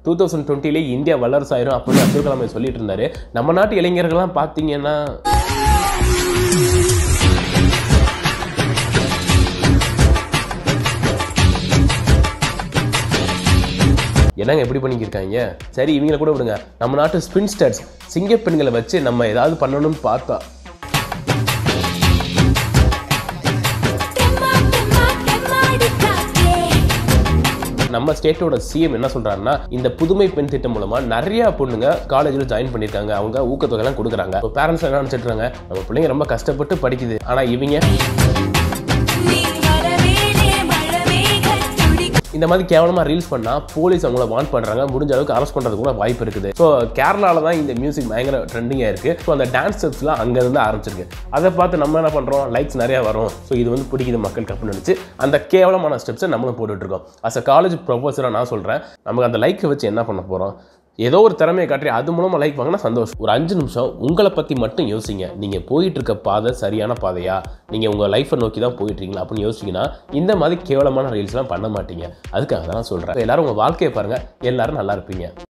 two thousand டுவெண்ட்டிலே India வல்லரசு ஆயிரும் அப்படின்னு அப்துல் கலாம் சொல்லிட்டு இருந்தாரு நம்ம நாட்டு இளைஞர்கள்லாம் பார்த்தீங்கன்னா என்னங்க எப்படி பண்ணிக்கிருக்காங்க சரி இவங்கள கூட விடுங்க நம்ம நாட்டு ஸ்பின்ஸ்டர்ஸ் சிங்க பெண்களை வச்சு நம்ம ஏதாவது பண்ணணும்னு பார்த்தா தெம்மா தெம்மா தெம்மாடி காத்தே நம்ம ஸ்டேட்டோட சிஎம் என்ன சொல்றாருன்னா இந்த புதுமை பெண் திட்டம் மூலமா நிறைய பொண்ணுங்க காலேஜில் ஜாயின் பண்ணியிருக்காங்க அவங்க ஊக்கத்தொகைலாம் கொடுக்குறாங்க இப்போ பேரண்ட்ஸ் என்ன நினைச்சிட்டு இருக்காங்க நம்ம பிள்ளைங்க ரொம்ப கஷ்டப்பட்டு படிக்குது ஆனா இவங்க நீ வரவேனே மழமேக துடி இந்த மாதிரி கேவலமா ரீல்ஸ் பண்ணா போலீஸ் அவங்கள வான் பண்றாங்க முடிஞ்ச அளவுக்கு அரெஸ்ட் பண்றது கூட வாய்ப்பு இருக்குது ஸோ கேரளால தான் இந்த மியூசிக் பயங்கர ட்ரெண்டிங்காக இருக்கு ஸோ அந்த டான்ஸ் ஸ்டெப்ஸ்லாம் அங்க இருந்து ஆரம்பிச்சிருக்கு அதை பார்த்து நம்ம என்ன பண்றோம் லைக்ஸ் நிறைய வரும் ஸோ இது வந்து பிடிக்குது மக்களுக்கு அப்படின்னு நினைச்சு அந்த கேவலமான ஸ்டெப்ஸை நம்மளும் போட்டுட்டு இருக்கோம் அஸ் அ காலேஜ் ப்ரொஃபஸராக நான் சொல்றேன் நமக்கு அந்த லைக்கை வச்சு என்ன பண்ண போறோம் ஏதோ ஒரு திறமையை காட்டி அது மூலமா லைக் வாங்கினா சந்தோஷம் ஒரு அஞ்சு நிமிஷம் உங்களை பத்தி மட்டும் யோசிங்க நீங்க போயிட்டு இருக்க பாதை சரியான பாதையா நீங்க உங்க லைஃப்பை நோக்கி தான் போயிட்டு இருக்கீங்களா அப்படின்னு யோசிச்சீங்கன்னா இந்த மாதிரி கேவலமான ரீல்ஸ்லாம் பண்ண மாட்டீங்க அதுக்காக தான் சொல்றேன் எல்லாரும் உங்க வாழ்க்கையை பாருங்க எல்லாரும் நல்லா இருப்பீங்க